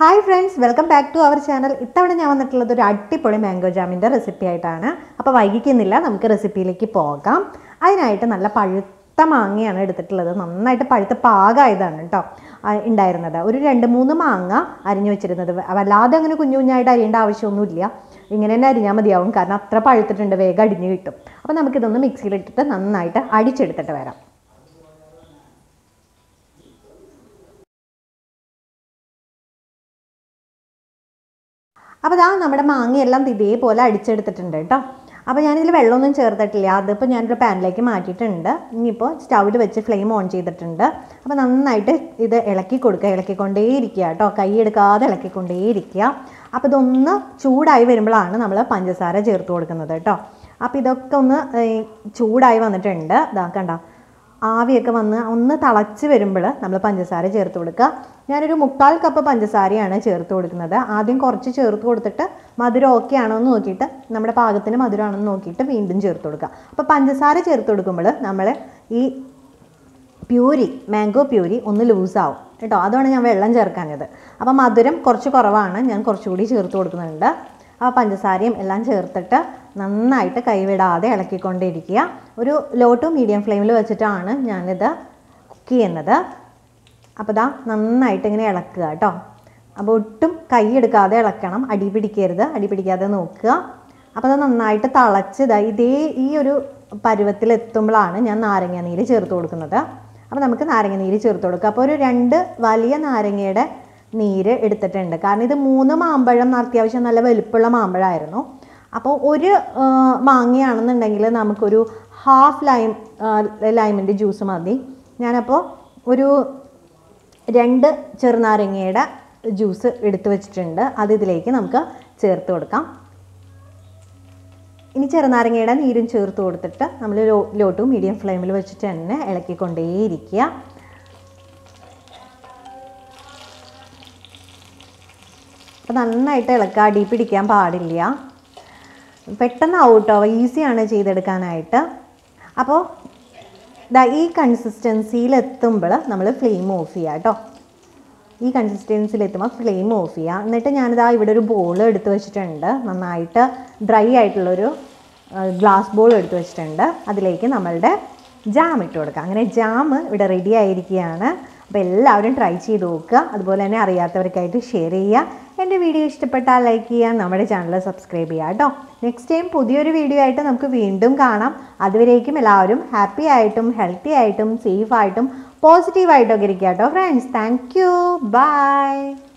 hi friends welcome back to our channel ഇത്തവണ ഞാൻ വന്നിട്ടുള്ളത് ഒരു അടിപൊളി മാംഗോ ജാമിൻ്റെ റെസിപ്പി ആയിട്ടാണ് അപ്പോൾ വൈകിക്കുന്നില്ല നമുക്ക് റെസിപ്പിയിലേക്ക് പോകാം അതിനായിട്ട് നല്ല പഴുത്ത മാങ്ങയാണ് എടുത്തിട്ടുള്ളത് നന്നായിട്ട് പഴുത്ത പാകമായതാണ് കേട്ടോ ആ, ഉണ്ടായിരുന്നത് ഒരു രണ്ട് മൂന്ന് മാങ്ങ അരിഞ്ഞു വെച്ചിരുന്നത് വ- വല്ലാതെ അങ്ങനെ കുഞ്ഞു കുഞ്ഞായിട്ട് അരിയേണ്ട ആവശ്യമൊന്നുമില്ല ഇങ്ങനെ തന്നെ അരിഞ്ഞാൽ മതിയാവും കാരണം അത്ര പഴുത്തിട്ടുണ്ട് വേഗം അടിഞ്ഞു കിട്ടും അപ്പോൾ നമുക്കിതൊന്ന് മിക്സിയിലിട്ടിട്ട് നന്നായിട്ട് അടിച്ചെടുത്തിട്ട് വരാം അപ്പോൾ ഇതാ നമ്മുടെ മാങ്ങയെല്ലാം ഇതേപോലെ അടിച്ചെടുത്തിട്ടുണ്ട് കേട്ടോ അപ്പോൾ ഞാനിതിൽ വെള്ളമൊന്നും ചേർത്തിട്ടില്ല അതിപ്പോൾ ഞാനൊരു പാനിലേക്ക് മാറ്റിയിട്ടുണ്ട് ഇനിയിപ്പോൾ സ്റ്റൗവിൽ വെച്ച് ഫ്ലെയിം ഓൺ ചെയ്തിട്ടുണ്ട് അപ്പോൾ നന്നായിട്ട് ഇത് ഇളക്കി കൊടുക്കുക ഇളക്കിക്കൊണ്ടേയിരിക്കുക കേട്ടോ കൈ എടുക്കാതെ ഇളക്കിക്കൊണ്ടേയിരിക്കുക അപ്പോൾ ഇതൊന്ന് ചൂടായി വരുമ്പോഴാണ് നമ്മൾ പഞ്ചസാര ചേർത്ത് കൊടുക്കുന്നത് കേട്ടോ അപ്പോൾ ഇതൊക്കെ ഒന്ന് ഏ, ചൂടായി വന്നിട്ടുണ്ട് ഇതാ കണ്ടോ ആവിയൊക്കെ വന്ന് ഒന്ന് തിളച്ച് വരുമ്പോൾ നമ്മൾ പഞ്ചസാര ചേർത്ത് കൊടുക്കുക ഞാനൊരു മുക്കാൽ കപ്പ് പഞ്ചസാരയാണ് ചേർത്ത് കൊടുക്കുന്നത് ആദ്യം കുറച്ച് ചേർത്ത് കൊടുത്തിട്ട് മധുരം ഓക്കെ ആണോ എന്ന് നോക്കിയിട്ട് നമ്മുടെ പാകത്തിന് മധുരമാണോ എന്ന് നോക്കിയിട്ട് വീണ്ടും ചേർത്ത് കൊടുക്കുക അപ്പോൾ പഞ്ചസാര ചേർത്ത് കൊടുക്കുമ്പോൾ നമ്മൾ ഈ പ്യൂരി മാംഗോ പ്യൂരി ഒന്ന് ലൂസാവും കേട്ടോ അതാണ് ഞാൻ വെള്ളം ചേർക്കാഞ്ഞത് അപ്പോൾ മധുരം കുറച്ച് കുറവാണ് ഞാൻ കുറച്ചുകൂടി ചേർത്ത് കൊടുക്കുന്നുണ്ട് ആ പഞ്ചസാരയും എല്ലാം ചേർത്തിട്ട് നന്നായിട്ട് കൈവിടാതെ ഇളക്കിക്കൊണ്ടിരിക്കുക ഒരു ലോ ടു മീഡിയം ഫ്ലെയിമിൽ വെച്ചിട്ടാണ് ഞാനിത് കുക്ക് ചെയ്യുന്നത് അപ്പോൾ ഇതാ നന്നായിട്ട് ഇങ്ങനെ ഇളക്കുക കേട്ടോ അപ്പോൾ ഒട്ടും കൈ എടുക്കാതെ ഇളക്കണം അടി പിടിക്കരുത് അടി പിടിക്കാതെ നോക്കുക അപ്പോൾ അത് നന്നായിട്ട് തിളച്ച് ഇതാ ഇതേ ഈ ഒരു പരുവത്തിലെത്തുമ്പോഴാണ് ഞാൻ നാരങ്ങ നീര് ചേർത്ത് കൊടുക്കുന്നത് അപ്പോൾ നമുക്ക് നാരങ്ങ നീര് ചേർത്ത് കൊടുക്കുക അപ്പോൾ ഒരു രണ്ട് വലിയ നാരങ്ങയുടെ നീര് എടുത്തിട്ടുണ്ട് കാരണം ഇത് മൂന്ന് മാമ്പഴം അത്യാവശ്യം നല്ല വലുപ്പമുള്ള മാമ്പഴമായിരുന്നു അപ്പോൾ ഒരു ആ, മാങ്ങയാണെന്നുണ്ടെങ്കിൽ നമുക്കൊരു ഹാഫ് ലൈം ലൈമിൻ്റെ ജ്യൂസ് മതി ഞാനപ്പോൾ ഒരു രണ്ട് ചെറുനാരങ്ങയുടെ ജ്യൂസ് എടുത്തു വെച്ചിട്ടുണ്ട് അത് ഇതിലേക്ക് നമുക്ക് ചേർത്ത് കൊടുക്കാം ഇനി ചെറുനാരങ്ങയുടെ നീരും ചേർത്ത് കൊടുത്തിട്ട് നമ്മൾ ലോ ലോ ടു മീഡിയം ഫ്ലെയിമിൽ വെച്ചിട്ട് തന്നെ ഇളക്കിക്കൊണ്ടേയിരിക്കുക അപ്പോൾ നന്നായിട്ട് ഇളക്കുക അടി പിടിക്കാൻ പാടില്ല പെട്ടെന്നാവും കേട്ടോ ഈസിയാണ് ചെയ്തെടുക്കാനായിട്ട് അപ്പോൾ ദാ ഈ കൺസിസ്റ്റൻസിയിൽ എത്തുമ്പോൾ നമ്മൾ ഫ്ലെയിം ഓഫ് ചെയ്യുക കേട്ടോ ഈ കൺസിസ്റ്റൻസിയിൽ എത്തുമ്പോൾ ഫ്ലെയിം ഓഫ് ചെയ്യുക എന്നിട്ട് ഞാനിതാ ഇവിടെ ഒരു ബോൾ എടുത്ത് വെച്ചിട്ടുണ്ട് നന്നായിട്ട് ഡ്രൈ ആയിട്ടുള്ളൊരു ഗ്ലാസ് ബോൾ എടുത്ത് വെച്ചിട്ടുണ്ട് അതിലേക്ക് നമ്മളുടെ ജാം ഇട്ട് കൊടുക്കുക അങ്ങനെ ജാം ഇവിടെ റെഡി ആയിരിക്കുകയാണ് അപ്പോൾ എല്ലാവരും ട്രൈ ചെയ്ത് നോക്കുക അതുപോലെ തന്നെ അറിയാത്തവർക്കായിട്ട് ഷെയർ ചെയ്യുക എൻ്റെ വീഡിയോ ഇഷ്ടപ്പെട്ടാൽ ലൈക്ക് ചെയ്യുക നമ്മുടെ ചാനൽ സബ്സ്ക്രൈബ് ചെയ്യുക കേട്ടോ നെക്സ്റ്റ് ടൈം പുതിയൊരു വീഡിയോ ആയിട്ട് നമുക്ക് വീണ്ടും കാണാം അതുവരേക്കും എല്ലാവരും ഹാപ്പി ആയിട്ടും ഹെൽത്തി ആയിട്ടും സേഫ് ആയിട്ടും പോസിറ്റീവായിട്ടൊക്കെ ഇരിക്കുക കേട്ടോ ഫ്രണ്ട്സ് താങ്ക് യു ബൈ